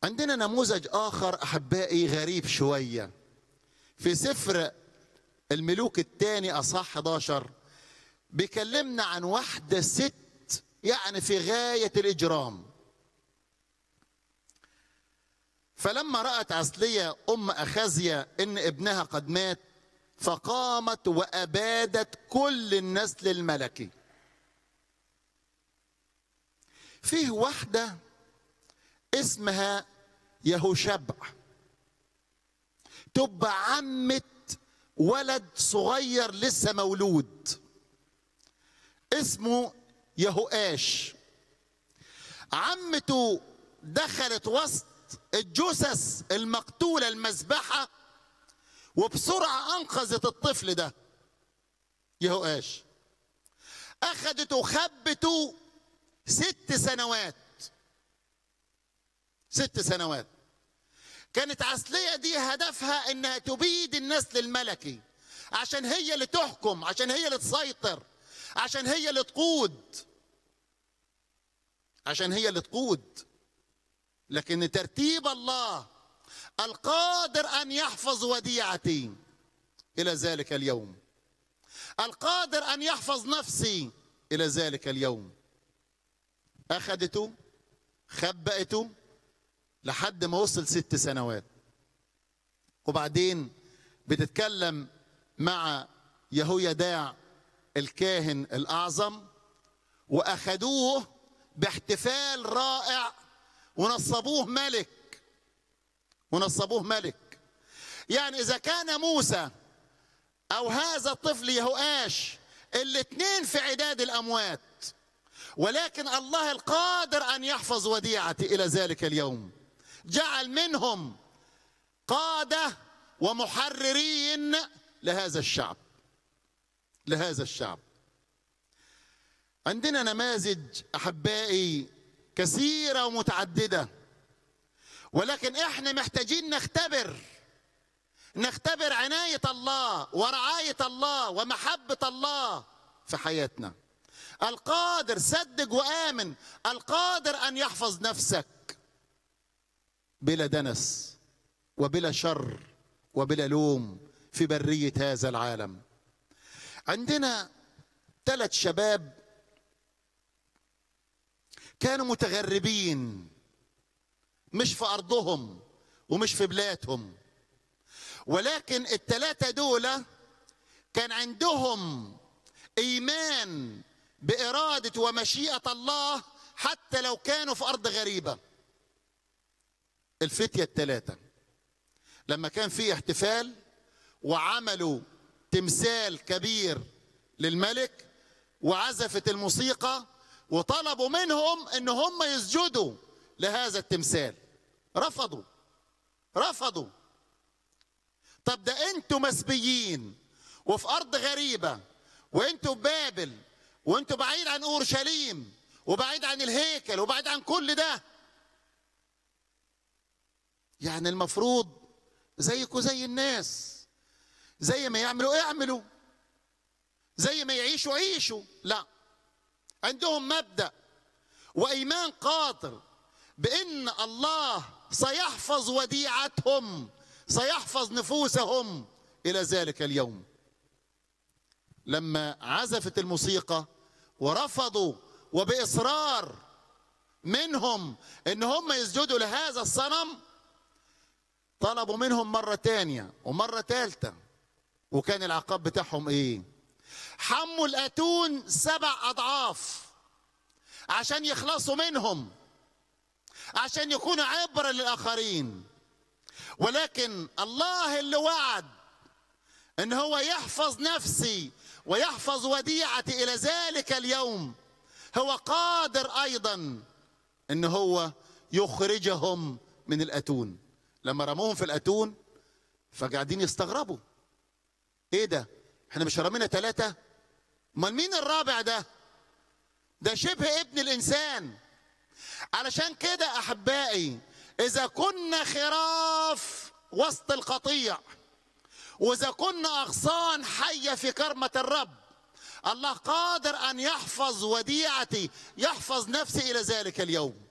عندنا نموذج آخر أحبائي غريب شوية في سفر الملوك الثاني أصح 11 بيكلمنا عن واحدة ست يعني في غاية الإجرام فلما رأت عسلية أم أخازية إن ابنها قد مات فقامت وأبادت كل النسل الملكي فيه واحدة اسمها يهوشبع تبقى عمة ولد صغير لسه مولود اسمه يهوآش عمته دخلت وسط الجثث المقتولة المذبحة وبسرعة أنقذت الطفل ده يهوآش أخدته وخبته ست سنوات ست سنوات كانت عسلية دي هدفها انها تبيد النسل الملكي عشان هي اللي تحكم عشان هي اللي تسيطر عشان هي اللي تقود عشان هي اللي تقود لكن ترتيب الله القادر ان يحفظ وديعتي الى ذلك اليوم القادر ان يحفظ نفسي الى ذلك اليوم اخذته خبأته لحد ما وصل ست سنوات وبعدين بتتكلم مع يهويداع الكاهن الأعظم وأخذوه باحتفال رائع ونصبوه ملك ونصبوه ملك يعني إذا كان موسى أو هذا الطفل يهوآش الاثنين في عداد الأموات ولكن الله القادر أن يحفظ وديعتي إلى ذلك اليوم جعل منهم قادة ومحررين لهذا الشعب لهذا الشعب عندنا نماذج أحبائي كثيرة ومتعددة ولكن احنا محتاجين نختبر نختبر عناية الله ورعاية الله ومحبة الله في حياتنا القادر صدق وآمن القادر أن يحفظ نفسك بلا دنس وبلا شر وبلا لوم في برية هذا العالم عندنا ثلاث شباب كانوا متغربين مش في أرضهم ومش في بلادهم ولكن الثلاثة دول كان عندهم إيمان بإرادة ومشيئة الله حتى لو كانوا في أرض غريبة الفتية الثلاثة لما كان في احتفال وعملوا تمثال كبير للملك وعزفت الموسيقى وطلبوا منهم ان هم يسجدوا لهذا التمثال رفضوا رفضوا طب ده انتوا مسبيين وفي ارض غريبه وانتوا في بابل وانتوا بعيد عن اورشليم وبعيد عن الهيكل وبعيد عن كل ده يعني المفروض زيكم زي الناس زي ما يعملوا اعملوا زي ما يعيشوا عيشوا لا عندهم مبدا وايمان قاطر بان الله سيحفظ وديعتهم سيحفظ نفوسهم الى ذلك اليوم لما عزفت الموسيقى ورفضوا وباصرار منهم ان هم يسجدوا لهذا الصنم طلبوا منهم مرة تانية ومرة تالتة وكان العقاب بتاعهم ايه حموا الاتون سبع اضعاف عشان يخلصوا منهم عشان يكونوا عبرة للآخرين ولكن الله اللي وعد ان هو يحفظ نفسي ويحفظ وديعتي الى ذلك اليوم هو قادر ايضا ان هو يخرجهم من الاتون لما رموهم في الاتون فقاعدين يستغربوا ايه ده احنا مش رمينا ثلاثة امال مين الرابع ده ده شبه ابن الانسان علشان كده احبائي اذا كنا خراف وسط القطيع واذا كنا اغصان حيه في كرمه الرب الله قادر ان يحفظ وديعتي يحفظ نفسي الى ذلك اليوم